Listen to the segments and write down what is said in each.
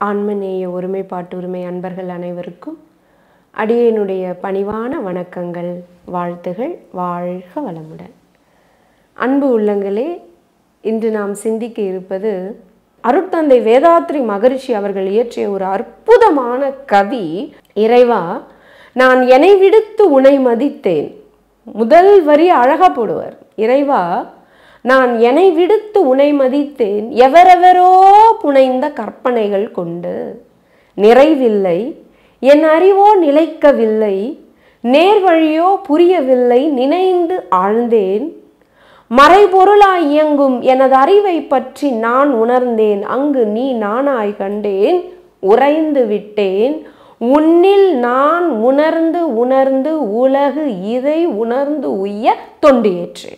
ஆன்மநேய ஒருமைப்பாட்டு உரிமை அன்பர்கள் அனைவருக்கும் அடியேனுடைய பணிவான வணக்கங்கள் வாழ்த்துகள் வாழ்க வளமுடன் அன்பு உள்ளங்களே இன்று நாம் சிந்திக்க இருப்பது அருட்தந்தை வேதாத்ரி மகரிஷி அவர்கள் இயற்றிய ஒரு அற்புதமான கவி இறைவா நான் என்னை விடுத்து உனை மதித்தேன் முதல் வரி அழகா போடுவார் இறைவா நான் என்னை விடுத்து உனை மதித்தேன் எவரெவரோ புனைந்த கற்பனைகள் கொண்டு நிறைவில்லை என் அறிவோ நிலைக்கவில்லை நேர்வழியோ புரியவில்லை நினைந்து ஆழ்ந்தேன் மறைபொருளாய் இயங்கும் எனது அறிவை பற்றி நான் உணர்ந்தேன் அங்கு நீ நானாய் கண்டேன் உறைந்து விட்டேன் உன்னில் நான் உணர்ந்து உணர்ந்து உலகு இதை உணர்ந்து உய்ய தொண்டு ஏற்றேன்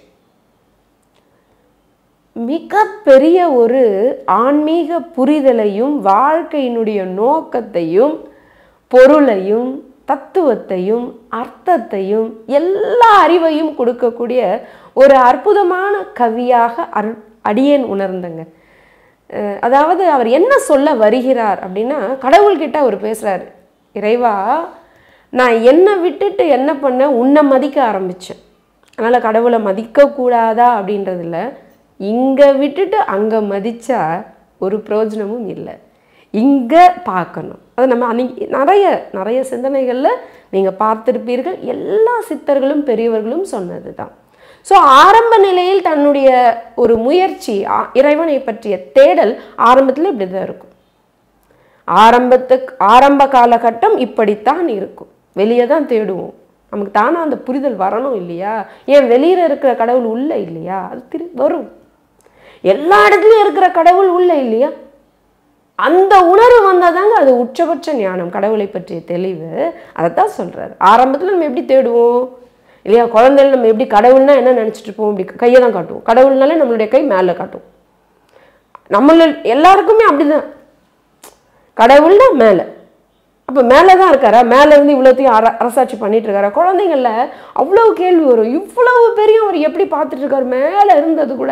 மிக பெரிய ஒரு ஆன்மீக புரிதலையும் வாழ்க்கையினுடைய நோக்கத்தையும் பொருளையும் தத்துவத்தையும் அர்த்தத்தையும் எல்லா அறிவையும் கொடுக்கக்கூடிய ஒரு அற்புதமான கவியாக அரு அடியேன் உணர்ந்தங்க அஹ் அதாவது அவர் என்ன சொல்ல வருகிறார் அப்படின்னா கடவுள்கிட்ட அவர் பேசுகிறார் இறைவா நான் என்னை விட்டுட்டு என்ன பண்ணேன் உன்னை மதிக்க ஆரம்பித்தேன் அதனால் கடவுளை மதிக்கக்கூடாதா அப்படின்றதில்ல இங்கே விட்டுட்டு அங்கே மதித்தா ஒரு பிரயோஜனமும் இல்லை இங்கே பார்க்கணும் அது நம்ம அன்னைக்கு நிறைய நிறைய சிந்தனைகளில் நீங்கள் பார்த்துருப்பீர்கள் எல்லா சித்தர்களும் பெரியவர்களும் சொன்னது தான் ஸோ ஆரம்ப நிலையில் தன்னுடைய ஒரு முயற்சி ஆ- இறைவனை பற்றிய தேடல் ஆரம்பத்தில் இப்படி தான் இருக்கும் ஆரம்பத்துக்கு ஆரம்ப காலகட்டம் இப்படித்தான் இருக்கும் வெளியே தான் தேடுவோம் நமக்கு தானே அந்த புரிதல் வரணும் இல்லையா ஏன் வெளியில் இருக்கிற கடவுள் உள்ள இல்லையா அது திரு வரும் எல்லா இடத்துலையும் இருக்கிற கடவுள் உள்ள இல்லையா அந்த உணர்வு வந்தாதாங்க அது உச்சபட்ச ஞானம் கடவுளை பற்றிய தெளிவு அதைத்தான் சொல்றாரு ஆரம்பத்தில் நம்ம எப்படி தேடுவோம் இல்லையா குழந்தைகள் நம்ம எப்படி கடவுள்னா என்ன நினச்சிட்டு இருப்போம் இப்படி கையை தான் காட்டுவோம் கடவுள்னாலே நம்மளுடைய கை மேலே காட்டும் நம்மள எல்லாருக்குமே அப்படிதான் கடவுள்னா மேலே அப்போ மேலே தான் இருக்காரா மேலே இருந்து இவ்வளோத்தையும் அர அரசாட்சி பண்ணிட்டு இருக்காரா குழந்தைங்கள அவ்வளோ கேள்வி வரும் இவ்வளவு பெரிய அவர் எப்படி பார்த்துட்டு இருக்காரு மேலே இருந்தது கூட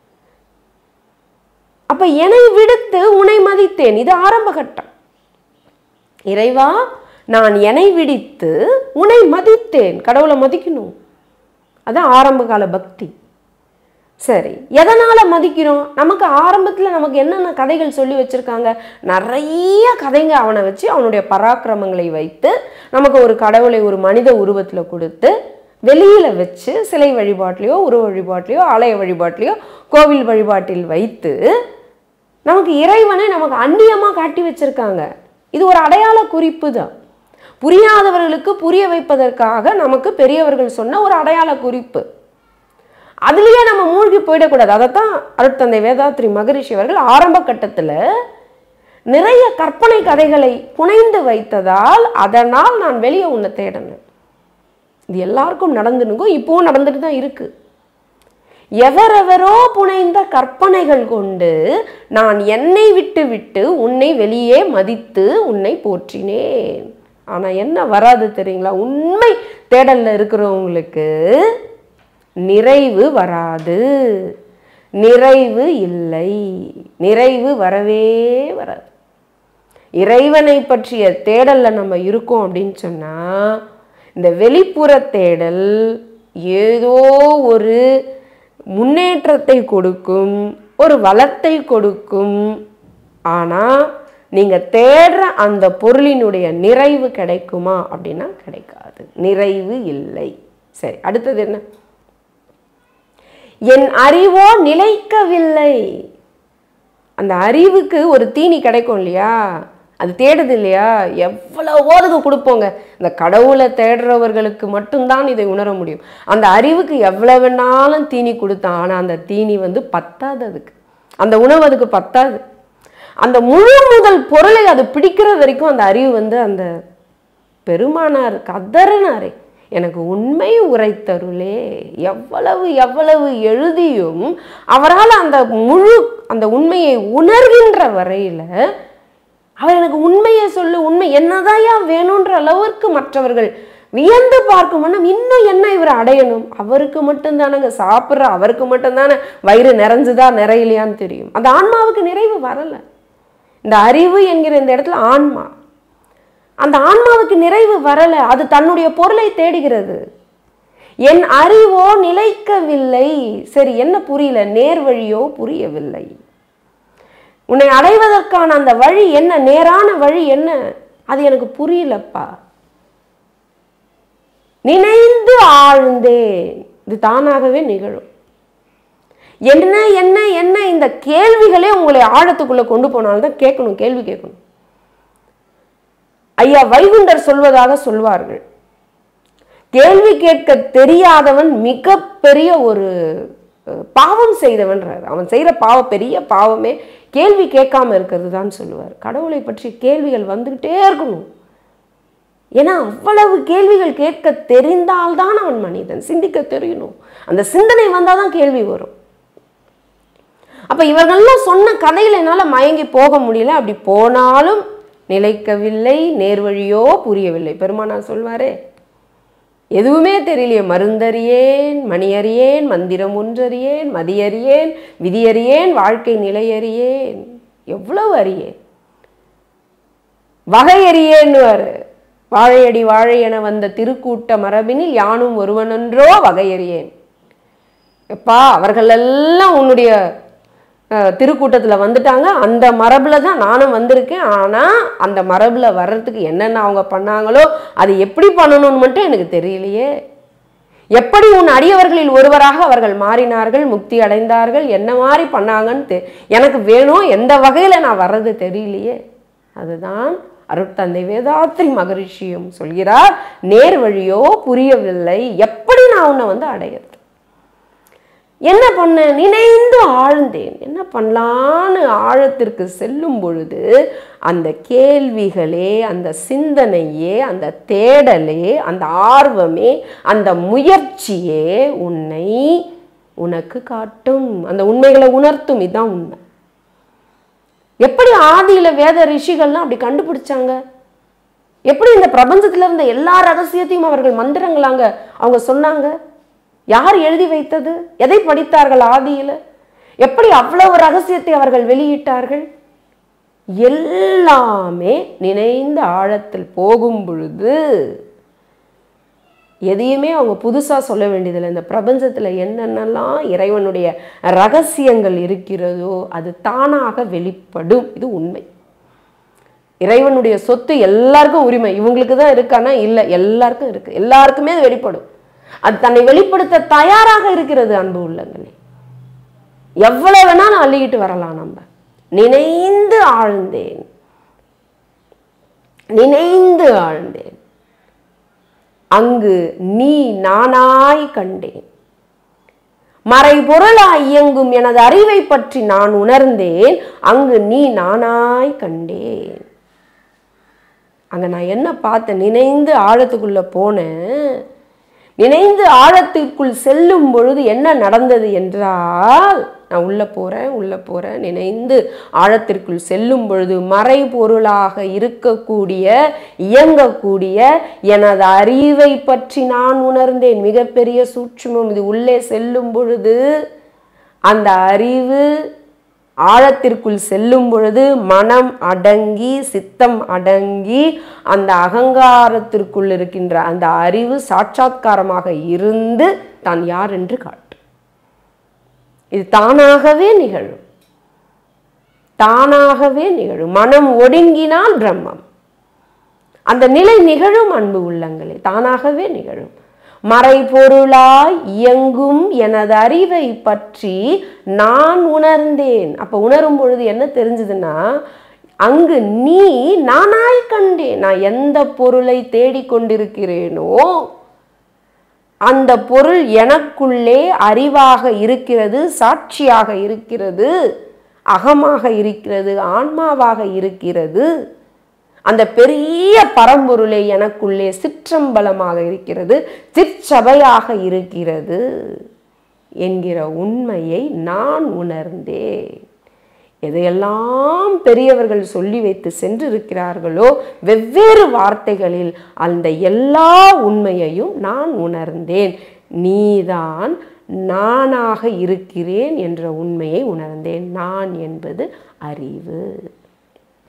அப்ப என்னை விடுத்து உனை மதித்தேன் இது ஆரம்ப கட்டம் இறைவா நான் என்னை விடுத்து உனை மதித்தேன் கடவுளை மதிக்கணும் அதான் ஆரம்ப கால பக்தி சரி எதனால மதிக்கிறோம் நமக்கு ஆரம்பத்தில் நமக்கு என்னென்ன கதைகள் சொல்லி வச்சிருக்காங்க நிறைய கதைங்க அவனை வச்சு அவனுடைய பராக்கிரமங்களை வைத்து நமக்கு ஒரு கடவுளை ஒரு மனித உருவத்தில் கொடுத்து வெளியில வச்சு சிலை வழிபாட்டிலையோ உருவ வழிபாட்டிலையோ ஆலய வழிபாட்டிலையோ கோவில் வழிபாட்டில் வைத்து நமக்கு இறைவனை நமக்கு அந்நியமாக காட்டி வச்சிருக்காங்க இது ஒரு அடையாள குறிப்பு தான் புரியாதவர்களுக்கு புரிய வைப்பதற்காக நமக்கு பெரியவர்கள் சொன்ன ஒரு அடையாள குறிப்பு அதுலேயே நம்ம மூழ்கி போயிடக்கூடாது அதைத்தான் அருட்தந்தை வேதாத்ரி மகரிஷி அவர்கள் ஆரம்ப கட்டத்தில் நிறைய கற்பனை கதைகளை புனைந்து வைத்ததால் அதனால் நான் வெளியே உன்னை தேடினேன் இது எல்லாருக்கும் நடந்துனுக்கும் இப்போவும் நடந்துட்டு தான் இருக்கு எவரெவரோ புனைந்த கற்பனைகள் கொண்டு நான் என்னை விட்டு விட்டு உன்னை வெளியே மதித்து உன்னை போற்றினேன் ஆனா என்ன வராது தெரியுங்களா உண்மை தேடல்ல இருக்கிறவங்களுக்கு நிறைவு வராது நிறைவு இல்லை நிறைவு வரவே வராது இறைவனை பற்றிய தேடல்ல நம்ம இருக்கோம் அப்படின்னு சொன்னா இந்த வெளிப்புற தேடல் ஏதோ ஒரு முன்னேற்றத்தை கொடுக்கும் ஒரு வளத்தை கொடுக்கும் ஆனா நீங்க தேடுற அந்த பொருளினுடைய நிறைவு கிடைக்குமா அப்படின்னா கிடைக்காது நிறைவு இல்லை சரி அடுத்தது என்ன என் அறிவோ நிலைக்கவில்லை அந்த அறிவுக்கு ஒரு தீனி கிடைக்கும் இல்லையா அது தேடுது இல்லையா எவ்வளவோ அது கொடுப்போங்க இந்த கடவுளை தேடுறவர்களுக்கு மட்டும்தான் இதை உணர முடியும் அந்த அறிவுக்கு எவ்வளவு வேணாலும் தீனி கொடுத்தான் ஆனால் அந்த தீனி வந்து பத்தாது அதுக்கு அந்த உணவு அதுக்கு பத்தாது அந்த முழு முதல் பொருளை அது பிடிக்கிற வரைக்கும் அந்த அறிவு வந்து அந்த பெருமானார் கதறினாரே எனக்கு உண்மை உரைத்தருளே எவ்வளவு எவ்வளவு எழுதியும் அவரால் அந்த முழு அந்த உண்மையை உணர்கின்ற வரையில அவர் எனக்கு உண்மையை சொல்லு உண்மை என்னதாயா வேணுன்ற அளவிற்கு மற்றவர்கள் வியந்து பார்க்கும் வண்ணம் இன்னும் என்ன இவர் அடையணும் அவருக்கு மட்டும்தானங்க சாப்பிட்ற அவருக்கு மட்டும்தானே வயிறு நிறைஞ்சுதா நிறையலையான்னு தெரியும் அந்த ஆன்மாவுக்கு நிறைவு வரலை இந்த அறிவு என்கிற இந்த இடத்துல ஆன்மா அந்த ஆன்மாவுக்கு நிறைவு வரல அது தன்னுடைய பொருளை தேடுகிறது என் அறிவோ நிலைக்கவில்லை சரி என்ன புரியல நேர் வழியோ புரியவில்லை உன்னை அடைவதற்கான அந்த வழி என்ன நேரான வழி என்ன அது எனக்கு புரியலப்பா நினைந்து ஆழ்ந்தேன் இது தானாகவே நிகழும் என்ன என்ன என்ன இந்த கேள்விகளே உங்களை ஆழத்துக்குள்ள கொண்டு போனால்தான் கேட்கணும் கேள்வி கேட்கணும் ஐயா வைகுண்டர் சொல்வதாக சொல்வார்கள் கேள்வி கேட்க தெரியாதவன் மிகப்பெரிய ஒரு அஹ், பாவம் செய்தவன்றார் அவன் செய்கிற பாவ பெரிய பாவமே கேள்வி கேட்காம இருக்கிறது தான் சொல்லுவார் கடவுளை பற்றி கேள்விகள் வந்துக்கிட்டே இருக்கணும் ஏன்னா அவ்வளவு கேள்விகள் கேட்க தெரிந்தால்தான் அவன் மனிதன் சிந்திக்க தெரியணும் அந்த சிந்தனை வந்தால் தான் கேள்வி வரும் அப்ப இவர்கள்லாம் சொன்ன கதையில என்னால மயங்கி போக முடியல அப்படி போனாலும் நிலைக்கவில்லை நேர்வழியோ புரியவில்லை பெருமானார் சொல்வாரே எதுவுமே தெரியலையே மருந்தறியேன் மணியறியேன் மந்திரம் ஒன்றறியேன் மதியறியேன் விதியறியேன் வாழ்க்கை நிலையறியேன் எவ்வளவு அறியேன் வகையறியேன்னுவார் வாழையடி வாழை என வந்த திருக்கூட்ட மரபினில் யானும் ஒருவனொன்றோ வகையறியேன் எப்பா அவர்கள் எல்லாம் உன்னுடைய அஹ், திருக்கூட்டத்துல வந்துட்டாங்க அந்த மரபுல தான் நானும் வந்திருக்கேன் ஆனா அந்த மரபுல வர்றதுக்கு என்னென்ன அவங்க பண்ணாங்களோ அது எப்படி பண்ணணும்னு மட்டும் எனக்கு தெரியலையே எப்படி உன் அடியவர்களில் ஒருவராக அவர்கள் மாறினார்கள் முக்தி அடைந்தார்கள் என்ன மாதிரி பண்ணாங்கன்னு தெ- எனக்கு வேணும் எந்த வகையில நான் வர்றது தெரியலையே அதுதான் அருட்தந்தை வேதாத்ரி மகரிஷியும் சொல்கிறார் நேர் வழியோ புரியவில்லை எப்படி நான் உன்னை வந்து அடையிறது என்ன பண்ண நினைந்து ஆழ்ந்தேன் என்ன பண்ணலான்னு ஆழத்திற்கு செல்லும் பொழுது அந்த கேள்விகளே அந்த சிந்தனையே அந்த தேடலே அந்த ஆர்வமே அந்த முயற்சியே உன்னை உனக்கு காட்டும் அந்த உண்மைகளை உணர்த்தும் இதுதான் உண்மை எப்படி ஆதியில வேத ரிஷிகள்லாம் அப்படி கண்டுபிடிச்சாங்க எப்படி இந்த பிரபஞ்சத்துல இருந்த எல்லா ரகசியத்தையும் அவர்கள் மந்திரங்களாங்க அவங்க சொன்னாங்க யார் எழுதி வைத்தது எதை படித்தார்கள் ஆதியில எப்படி அவ்வளவு ரகசியத்தை அவர்கள் வெளியிட்டார்கள் எல்லாமே நினைந்த ஆழத்தில் போகும் பொழுது எதையுமே அவங்க புதுசாக சொல்ல வேண்டியதில்லை இந்த பிரபஞ்சத்தில் என்னென்னலாம் இறைவனுடைய ரகசியங்கள் இருக்கிறதோ அது தானாக வெளிப்படும் இது உண்மை இறைவனுடைய சொத்து எல்லாருக்கும் உரிமை இவங்களுக்கு தான் இருக்கானா இல்லை எல்லாருக்கும் இருக்கு எல்லாருக்குமே அது வெளிப்படும் அது தன்னை வெளிப்படுத்த தயாராக இருக்கிறது அன்பு உள்ளங்களே எவ்வளவு வேணாலும் அள்ளிக்கிட்டு வரலாம் நம்ம நினைந்து ஆழ்ந்தேன் நினைந்து ஆழ்ந்தேன் அங்கு நீ நானாய் கண்டேன் மறைபொருளாய் இயங்கும் எனது அறிவை பற்றி நான் உணர்ந்தேன் அங்கு நீ நானாய் கண்டேன் அங்க நான் என்ன பார்த்தேன் நினைந்து ஆழத்துக்குள்ள போனேன் நினைந்து ஆழத்திற்குள் செல்லும் பொழுது என்ன நடந்தது என்றால் நான் உள்ள போறேன் உள்ள போறேன் நினைந்து ஆழத்திற்குள் செல்லும் பொழுது மறைபொருளாக இருக்கக்கூடிய இயங்கக்கூடிய எனது அறிவை பற்றி நான் உணர்ந்தேன் மிகப்பெரிய சூட்சுமம் இது உள்ளே செல்லும் பொழுது அந்த அறிவு ஆழத்திற்குள் செல்லும் பொழுது மனம் அடங்கி சித்தம் அடங்கி அந்த அகங்காரத்திற்குள் இருக்கின்ற அந்த அறிவு சாட்சாத்காரமாக இருந்து தான் யார் என்று காட்டும் இது தானாகவே நிகழும் தானாகவே நிகழும் மனம் ஒடுங்கினால் பிரம்மம் அந்த நிலை நிகழும் அன்பு உள்ளங்களே தானாகவே நிகழும் மறைபொருளாய் இயங்கும் எனது அறிவை பற்றி நான் உணர்ந்தேன் அப்ப உணரும் பொழுது என்ன தெரிஞ்சதுன்னா அங்கு நீ நானாய் கண்டேன் நான் எந்த பொருளை தேடிக்கொண்டிருக்கிறேனோ அந்த பொருள் எனக்குள்ளே அறிவாக இருக்கிறது சாட்சியாக இருக்கிறது அகமாக இருக்கிறது ஆன்மாவாக இருக்கிறது அந்த பெரிய பரம்பொருளை எனக்குள்ளே சிற்றம்பலமாக இருக்கிறது சிற்சபையாக இருக்கிறது என்கிற உண்மையை நான் உணர்ந்தேன் எதையெல்லாம் பெரியவர்கள் சொல்லி வைத்து சென்றிருக்கிறார்களோ வெவ்வேறு வார்த்தைகளில் அந்த எல்லா உண்மையையும் நான் உணர்ந்தேன் நீதான் நானாக இருக்கிறேன் என்ற உண்மையை உணர்ந்தேன் நான் என்பது அறிவு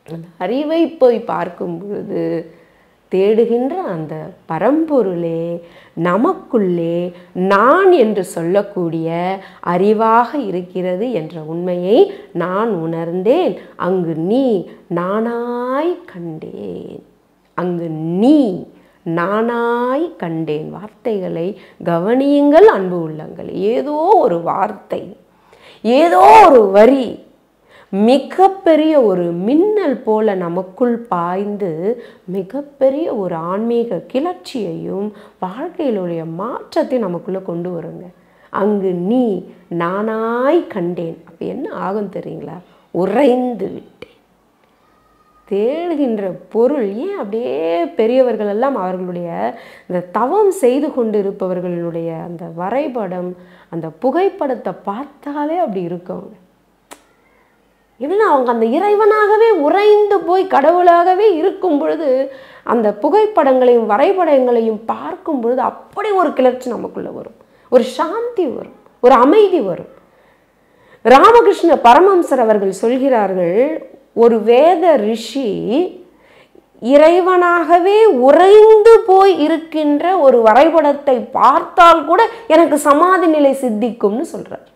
அந்த அறிவை போய் பார்க்கும் பொழுது தேடுகின்ற அந்த பரம்பொருளே நமக்குள்ளே நான் என்று சொல்லக்கூடிய அறிவாக இருக்கிறது என்ற உண்மையை நான் உணர்ந்தேன் அங்கு நீ நானாய் கண்டேன் அங்கு நீ நானாய் கண்டேன் வார்த்தைகளை கவனியுங்கள் அன்பு உள்ளங்கள் ஏதோ ஒரு வார்த்தை ஏதோ ஒரு வரி மிகப்பெரிய ஒரு மின்னல் போல நமக்குள் பாய்ந்து மிகப்பெரிய ஒரு ஆன்மீக கிளர்ச்சியையும் வாழ்க்கையிலுடைய மாற்றத்தை நமக்குள்ள கொண்டு வருங்க அங்கு நீ நானாய் கண்டேன் அப்போ என்ன ஆகும் தெரியுங்களா உறைந்து விட்டேன் தேடுகின்ற பொருள் ஏன் அப்படியே பெரியவர்கள் எல்லாம் அவர்களுடைய இந்த தவம் செய்து கொண்டு இருப்பவர்களுடைய அந்த வரைபடம் அந்த புகைப்படத்தை பார்த்தாலே அப்படி இருக்கும் எப்படின்னா அவங்க அந்த இறைவனாகவே உறைந்து போய் கடவுளாகவே இருக்கும் பொழுது அந்த புகைப்படங்களையும் வரைபடங்களையும் பார்க்கும் பொழுது அப்படி ஒரு கிளர்ச்சி நமக்குள்ள வரும் ஒரு சாந்தி வரும் ஒரு அமைதி வரும் ராமகிருஷ்ண பரமம்சர் அவர்கள் சொல்கிறார்கள் ஒரு வேத ரிஷி இறைவனாகவே உறைந்து போய் இருக்கின்ற ஒரு வரைபடத்தை பார்த்தால் கூட எனக்கு சமாதி நிலை சித்திக்கும்னு சொல்றார்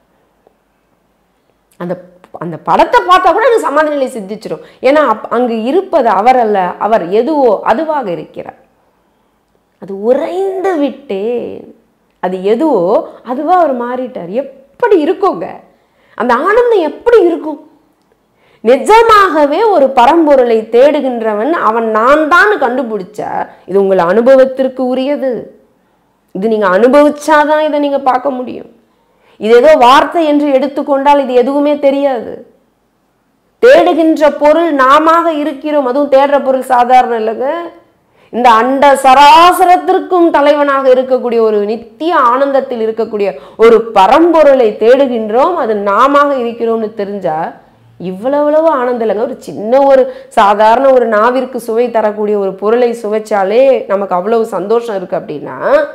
அந்த அந்த படத்தை பார்த்தா கூட எனக்கு சமாதி நிலை சித்திச்சிடும் ஏன்னா அப் அங்கு இருப்பது அவர் அல்ல அவர் எதுவோ அதுவாக இருக்கிறார் அது உறைந்து விட்டேன் அது எதுவோ அதுவா அவர் மாறிட்டார் எப்படி இருக்குங்க அந்த ஆனந்தம் எப்படி இருக்கும் நிஜமாகவே ஒரு பரம்பொருளை தேடுகின்றவன் அவன் நான் தான் கண்டுபிடிச்சா இது உங்கள் அனுபவத்திற்கு உரியது இது நீங்க அனுபவிச்சாதான் இதை நீங்க பார்க்க முடியும் இது ஏதோ வார்த்தை என்று எடுத்துக்கொண்டால் இது எதுவுமே தெரியாது தேடுகின்ற பொருள் நாமாக இருக்கிறோம் அதுவும் தேடுற பொருள் சாதாரண இல்லைங்க இந்த அண்ட சராசரத்திற்கும் தலைவனாக இருக்கக்கூடிய ஒரு நித்திய ஆனந்தத்தில் இருக்கக்கூடிய ஒரு பரம்பொருளை தேடுகின்றோம் அது நாமாக இருக்கிறோம்னு தெரிஞ்சா இவ்வளவு ஆனந்தம் இல்லைங்க ஒரு சின்ன ஒரு சாதாரண ஒரு நாவிற்கு சுவை தரக்கூடிய ஒரு பொருளை சுவைச்சாலே நமக்கு அவ்வளவு சந்தோஷம் இருக்கு அப்படின்னா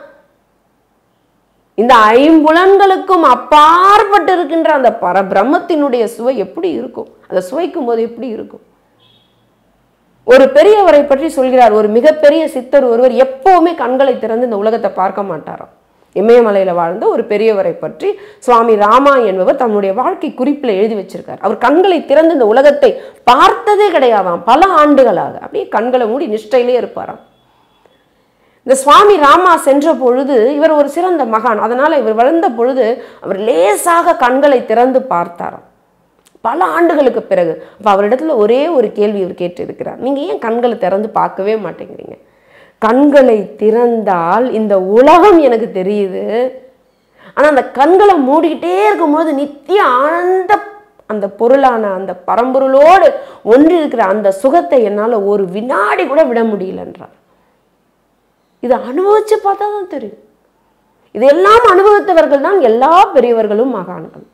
இந்த ஐம்புலன்களுக்கும் அப்பாற்பட்டு இருக்கின்ற அந்த பரபிரம்மத்தினுடைய சுவை எப்படி இருக்கும் அதை சுவைக்கும் போது எப்படி இருக்கும் ஒரு பெரியவரை பற்றி சொல்கிறார் ஒரு மிகப்பெரிய சித்தர் ஒருவர் எப்பவுமே கண்களை திறந்து இந்த உலகத்தை பார்க்க மாட்டாராம் இமயமலையில வாழ்ந்த ஒரு பெரியவரை பற்றி சுவாமி ராமா என்பவர் தன்னுடைய வாழ்க்கை குறிப்பில் எழுதி வச்சிருக்கார் அவர் கண்களை திறந்து இந்த உலகத்தை பார்த்ததே கிடையாதாம் பல ஆண்டுகளாக அப்படியே கண்களை மூடி நிஷ்டையிலே இருப்பாராம் இந்த சுவாமி ராமா சென்ற பொழுது இவர் ஒரு சிறந்த மகான் அதனால இவர் வளர்ந்த பொழுது அவர் லேசாக கண்களை திறந்து பார்த்தாராம் பல ஆண்டுகளுக்கு பிறகு அப்போ அவரிடத்துல ஒரே ஒரு கேள்வி இவர் கேட்டிருக்கிறார் நீங்க ஏன் கண்களை திறந்து பார்க்கவே மாட்டேங்கிறீங்க கண்களை திறந்தால் இந்த உலகம் எனக்கு தெரியுது ஆனா அந்த கண்களை மூடிக்கிட்டே இருக்கும்போது நித்திய ஆனந்த அந்த பொருளான அந்த பரம்பொருளோடு ஒன்றி இருக்கிற அந்த சுகத்தை என்னால ஒரு வினாடி கூட விட முடியலன்றார் இதை அனுபவிச்சு பார்த்தா தான் தெரியும் இதெல்லாம் அனுபவித்தவர்கள் தான் எல்லா பெரியவர்களும் மகான்கள்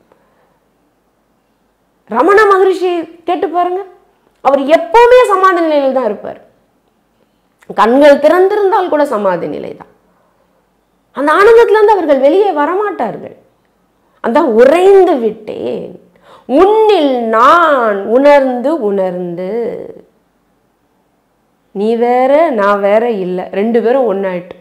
ரமண மகரிஷி கேட்டு பாருங்க அவர் எப்பவுமே சமாதி நிலையில் தான் இருப்பார் கண்கள் திறந்திருந்தால் கூட சமாதி நிலை தான் அந்த ஆனந்தத்திலிருந்து அவர்கள் வெளியே வரமாட்டார்கள் அந்த உறைந்து விட்டேன் உன்னில் நான் உணர்ந்து உணர்ந்து நீ வேற நான் வேற இல்லை ரெண்டு பேரும் ஒன்னாயிட்டோம்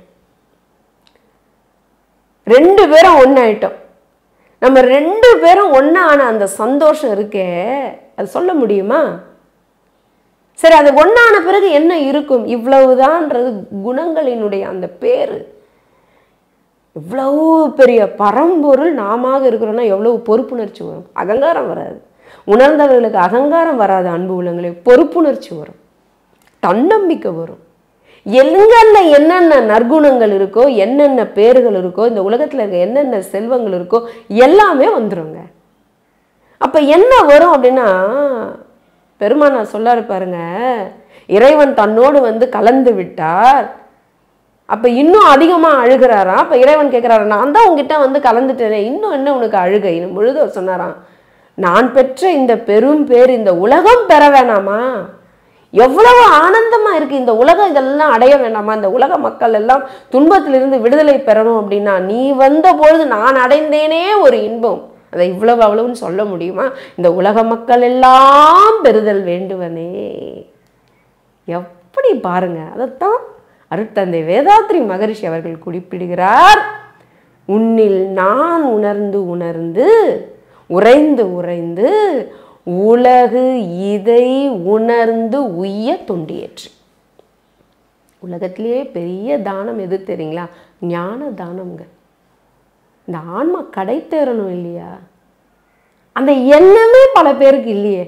ரெண்டு பேரும் ஒன்னாயிட்டோம் நம்ம ரெண்டு பேரும் ஒன்னான அந்த சந்தோஷம் இருக்கே அது சொல்ல முடியுமா சரி அது ஒன்னான பிறகு என்ன இருக்கும் இவ்வளவுதான்றது குணங்களினுடைய அந்த பேரு இவ்வளவு பெரிய பரம்பொருள் நாம இருக்கிறோம்னா எவ்வளவு பொறுப்புணர்ச்சி வரும் அகங்காரம் வராது உணர்ந்தவர்களுக்கு அகங்காரம் வராது அன்பு உள்ளங்களே பொறுப்புணர்ச்சி வரும் தன்னம்பிக்கை வரும் எங்கென்ன என்னென்ன நற்குணங்கள் இருக்கோ என்னென்ன பேர்கள் இருக்கோ இந்த உலகத்தில் இருக்க என்னென்ன செல்வங்கள் இருக்கோ எல்லாமே வந்துருங்க அப்போ என்ன வரும் அப்படின்னா பெருமானார் சொல்லாரு பாருங்க இறைவன் தன்னோடு வந்து கலந்து விட்டார் அப்போ இன்னும் அதிகமாக அழுகிறாராம் அப்போ இறைவன் கேட்குறாரு நான் தான் உங்ககிட்ட வந்து கலந்துட்டேனே இன்னும் என்ன உனக்கு அழுகை பொழுது அவர் சொன்னாராம் நான் பெற்ற இந்த பெரும் பேர் இந்த உலகம் பெற வேணாமா எவ்வளவு ஆனந்தமா இருக்கு இந்த உலகம் இதெல்லாம் அடைய வேண்டாமா இந்த உலக மக்கள் எல்லாம் துன்பத்திலிருந்து விடுதலை பெறணும் அப்படின்னா நீ வந்த பொழுது நான் அடைந்தேனே ஒரு இன்பம் அதை இவ்வளவு அவ்வளவுன்னு சொல்ல முடியுமா இந்த உலக மக்கள் எல்லாம் பெறுதல் வேண்டுவனே எப்படி பாருங்க அதைத்தான் அருட்தந்தை வேதாத்ரி மகரிஷி அவர்கள் குறிப்பிடுகிறார் உன்னில் நான் உணர்ந்து உணர்ந்து உறைந்து உறைந்து உலகு இதை உணர்ந்து உய்ய தொண்டியேற்று உலகத்திலேயே பெரிய தானம் எது தெரியுங்களா ஞான தானம்ங்க இந்த ஆன்மா கடை தேரணும் இல்லையா அந்த எண்ணமே பல பேருக்கு இல்லையே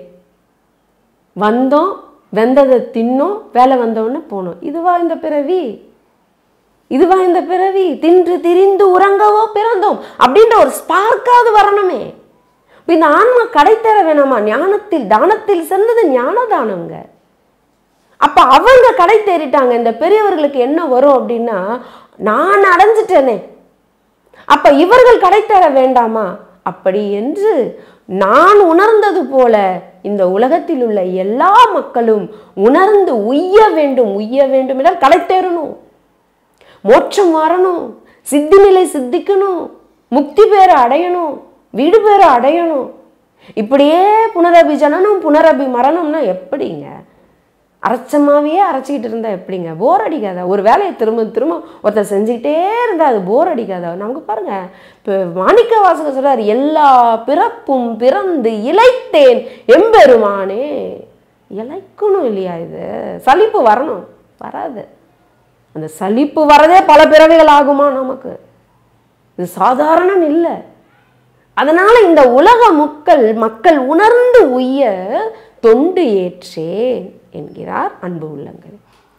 வந்தோம் வெந்ததை தின்னோம் வேலை வந்தோடனே போனோம் இதுவா இந்த பிறவி இதுவா இந்த பிறவி தின்று திரிந்து உறங்கவோ பிறந்தோம் அப்படின்ற ஒரு ஸ்பார்க்காவது வரணுமே இப்ப இந்த ஆன்மா கடை தேர வேணாமா ஞானத்தில் தானத்தில் சிறந்தது ஞான தானங்க அப்ப அவங்க கடை தேறிட்டாங்க இந்த பெரியவர்களுக்கு என்ன வரும் அப்படின்னா நான் அடைஞ்சிட்டேனே அப்ப இவர்கள் கடை தேர வேண்டாமா அப்படி என்று நான் உணர்ந்தது போல இந்த உலகத்தில் உள்ள எல்லா மக்களும் உணர்ந்து உய்ய வேண்டும் உய்ய வேண்டும் என்றால் கடை தேரணும் மோட்சம் வரணும் சித்தி நிலை சித்திக்கணும் முக்தி பேர அடையணும் வீடு பேர அடையணும் இப்படியே புனரபி ஜனனம் புனரபி மரணம்னா எப்படிங்க அரைச்சமாவே அரைச்சிக்கிட்டு இருந்தா எப்படிங்க போர் அடிக்காதா ஒரு வேலையை திரும்ப திரும்ப ஒருத்தர் செஞ்சுக்கிட்டே இருந்தா அது போர் அடிக்காதா நமக்கு பாருங்க இப்போ மாணிக்க வாசகர் சொல்றாரு எல்லா பிறப்பும் பிறந்து இளைத்தேன் எம்பெருமானே இளைக்கணும் இல்லையா இது சலிப்பு வரணும் வராது அந்த சலிப்பு வரதே பல பிறவிகள் ஆகுமா நமக்கு இது சாதாரணம் இல்லை அதனால இந்த உலக மக்கள் மக்கள் உணர்ந்து உய்ய தொண்டு ஏற்றேன் என்கிறார் அன்பு உள்ளங்கள்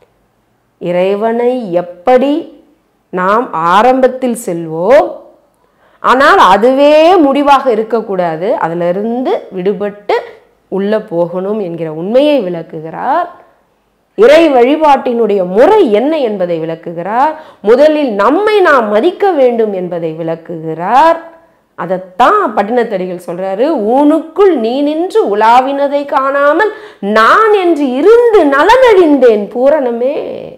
இறைவனை எப்படி நாம் ஆரம்பத்தில் செல்வோம் ஆனால் அதுவே முடிவாக இருக்கக்கூடாது அதிலிருந்து விடுபட்டு உள்ள போகணும் என்கிற உண்மையை விளக்குகிறார் இறை வழிபாட்டினுடைய முறை என்ன என்பதை விளக்குகிறார் முதலில் நம்மை நாம் மதிக்க வேண்டும் என்பதை விளக்குகிறார் அதைத்தான் பட்டினத்தடிகள் சொல்றாரு ஊனுக்குள் நீ நின்று உலாவினதை காணாமல் நான் என்று இருந்து நலனழிந்தேன் பூரணமே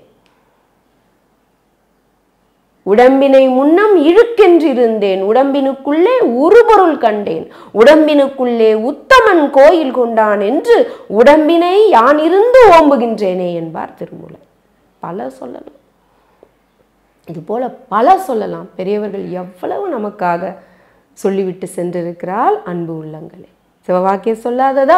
உடம்பினை முன்னம் இழுக்கென்றிருந்தேன் உடம்பினுக்குள்ளே உருபொருள் கண்டேன் உடம்பினுக்குள்ளே உத்தமன் கோயில் கொண்டான் என்று உடம்பினை யான் இருந்து ஓம்புகின்றேனே என்பார் திருமூலர் பல சொல்லலாம் இது போல பல சொல்லலாம் பெரியவர்கள் எவ்வளவு நமக்காக சொல்லிவிட்டு சென்றிருக்கிறாள் அன்பு உள்ளங்களே சிவவாக்கியம் சொல்லாததா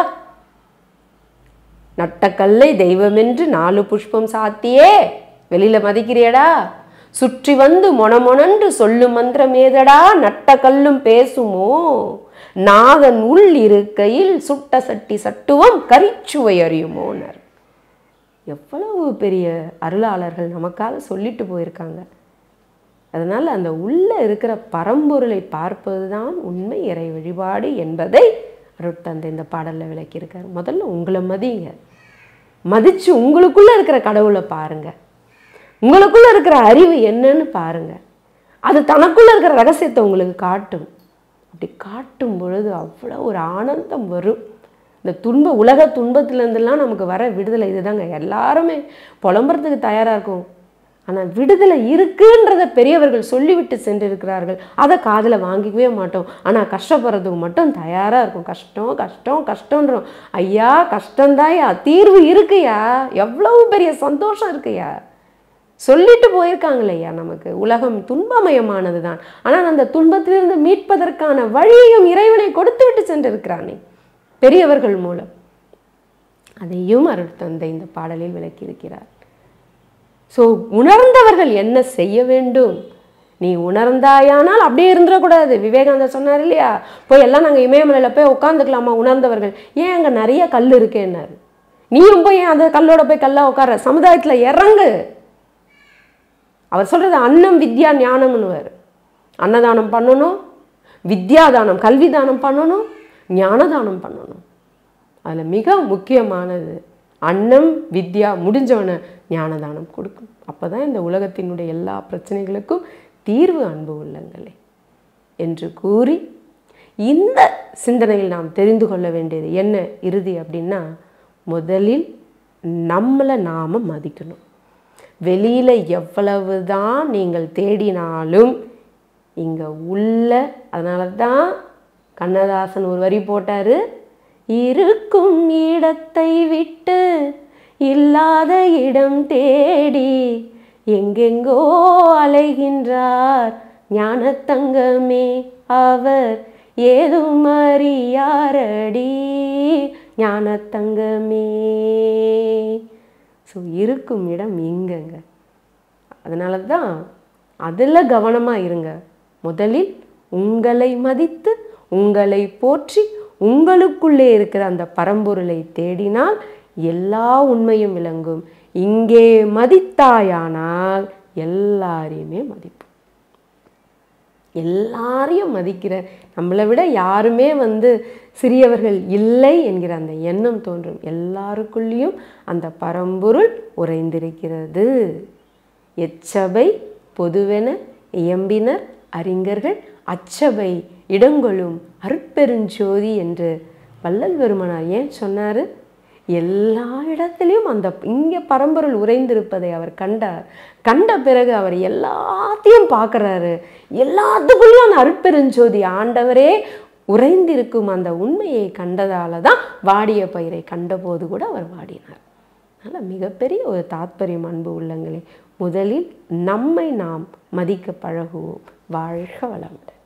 நட்டக்கல்லை தெய்வமென்று நாலு புஷ்பம் சாத்தியே வெளியில மதிக்கிறியடா சுற்றி வந்து மொனமொனன்று சொல்லு மந்திரமேதடா நட்ட கல்லும் பேசுமோ நாதன் உள் இருக்கையில் சுட்ட சட்டி சட்டுவம் கரிச்சுவை அறியுமோனர் எவ்வளவு பெரிய அருளாளர்கள் நமக்காக சொல்லிட்டு போயிருக்காங்க அதனால் அந்த உள்ள இருக்கிற பரம்பொருளை பார்ப்பது தான் உண்மை இறை வழிபாடு என்பதை அருட்தந்தை இந்த பாடலில் விளக்கியிருக்காரு முதல்ல உங்களை மதிங்க மதித்து உங்களுக்குள்ளே இருக்கிற கடவுளை பாருங்க உங்களுக்குள்ளே இருக்கிற அறிவு என்னன்னு பாருங்க அது தனக்குள்ளே இருக்கிற ரகசியத்தை உங்களுக்கு காட்டும் அப்படி காட்டும் பொழுது அவ்வளோ ஒரு ஆனந்தம் வரும் இந்த துன்ப உலக துன்பத்திலேருந்துலாம் நமக்கு வர விடுதலை இதுதாங்க எல்லாருமே புலம்புறதுக்கு தயாராக இருக்கும் ஆனால் விடுதலை இருக்குன்றத பெரியவர்கள் சொல்லிவிட்டு சென்றிருக்கிறார்கள் அதை காதில் வாங்கிக்கவே மாட்டோம் ஆனால் கஷ்டப்படுறதுக்கு மட்டும் தயாராக இருக்கும் கஷ்டம் கஷ்டம் கஷ்டன்றோம் ஐயா கஷ்டம்தான்யா தீர்வு இருக்குயா எவ்வளவு பெரிய சந்தோஷம் இருக்குயா சொல்லிட்டு போயிருக்காங்களேயா நமக்கு உலகம் துன்பமயமானது தான் ஆனால் அந்த துன்பத்திலிருந்து மீட்பதற்கான வழியையும் இறைவனை கொடுத்து விட்டு சென்றிருக்கிறானே பெரியவர்கள் மூலம் அதையும் அருள் தந்தை இந்த பாடலில் விளக்கியிருக்கிறார் ஸோ உணர்ந்தவர்கள் என்ன செய்ய வேண்டும் நீ உணர்ந்தாயானால் அப்படியே இருந்துடக்கூடாது விவேகானந்தர் சொன்னார் இல்லையா போய் எல்லாம் நாங்கள் இமயமலையில் போய் உட்காந்துக்கலாமா உணர்ந்தவர்கள் ஏன் அங்கே நிறைய கல் இருக்கேன்னாரு நீயும் போய் அந்த கல்லோட போய் கல்லா உட்கார சமுதாயத்தில் இறங்கு அவர் சொல்றது அன்னம் வித்யா ஞானம்னுவார் அன்னதானம் பண்ணணும் வித்யாதானம் கல்வி தானம் பண்ணணும் ஞானதானம் பண்ணணும் அதில் மிக முக்கியமானது அன்னம் வித்யா முடிஞ்சவன ஞானதானம் கொடுக்கும் அப்போ தான் இந்த உலகத்தினுடைய எல்லா பிரச்சனைகளுக்கும் தீர்வு அன்பு உள்ளங்களே என்று கூறி இந்த சிந்தனையில் நாம் தெரிந்து கொள்ள வேண்டியது என்ன இறுதி அப்படின்னா முதலில் நம்மளை நாம் மதிக்கணும் வெளியில் எவ்வளவு தான் நீங்கள் தேடினாலும் இங்கே உள்ள அதனால தான் கண்ணதாசன் ஒரு வரி போட்டாரு இருக்கும் இடத்தை விட்டு இல்லாத இடம் தேடி எங்கெங்கோ அலைகின்றார் ஞானத்தங்கமே அவர் ஏதும் அறியாரடி ஞானத்தங்கமே ஸோ இருக்கும் இடம் எங்கங்க அதனால தான் அதில் கவனமாக இருங்க முதலில் உங்களை மதித்து உங்களை போற்றி உங்களுக்குள்ளே இருக்கிற அந்த பரம்பொருளை தேடினால் எல்லா உண்மையும் விளங்கும் இங்கே மதித்தாயானால் எல்லாரையுமே மதிப்போம் எல்லாரையும் மதிக்கிற நம்மளை விட யாருமே வந்து சிறியவர்கள் இல்லை என்கிற அந்த எண்ணம் தோன்றும் எல்லாருக்குள்ளேயும் அந்த பரம்பொருள் உறைந்திருக்கிறது எச்சபை பொதுவென இயம்பினர் அறிஞர்கள் அச்சபை இடங்கொளும் அருட்பெருஞ்சோதி என்று வள்ளல் பெருமனார் ஏன் சொன்னார் எல்லா இடத்துலையும் அந்த இங்கே பரம்பொருள் உறைந்திருப்பதை அவர் கண்டார் கண்ட பிறகு அவர் எல்லாத்தையும் பார்க்குறாரு எல்லாத்துக்குள்ளேயும் அந்த அருட்பெருஞ்சோதி ஆண்டவரே உறைந்திருக்கும் அந்த உண்மையை கண்டதால தான் வாடிய பயிரை கண்டபோது கூட அவர் வாடினார் அதனால் மிகப்பெரிய ஒரு தாத்பரியம் அன்பு உள்ளங்களே முதலில் நம்மை நாம் மதிக்க பழகுவோம் வாழ்க வளமுடன்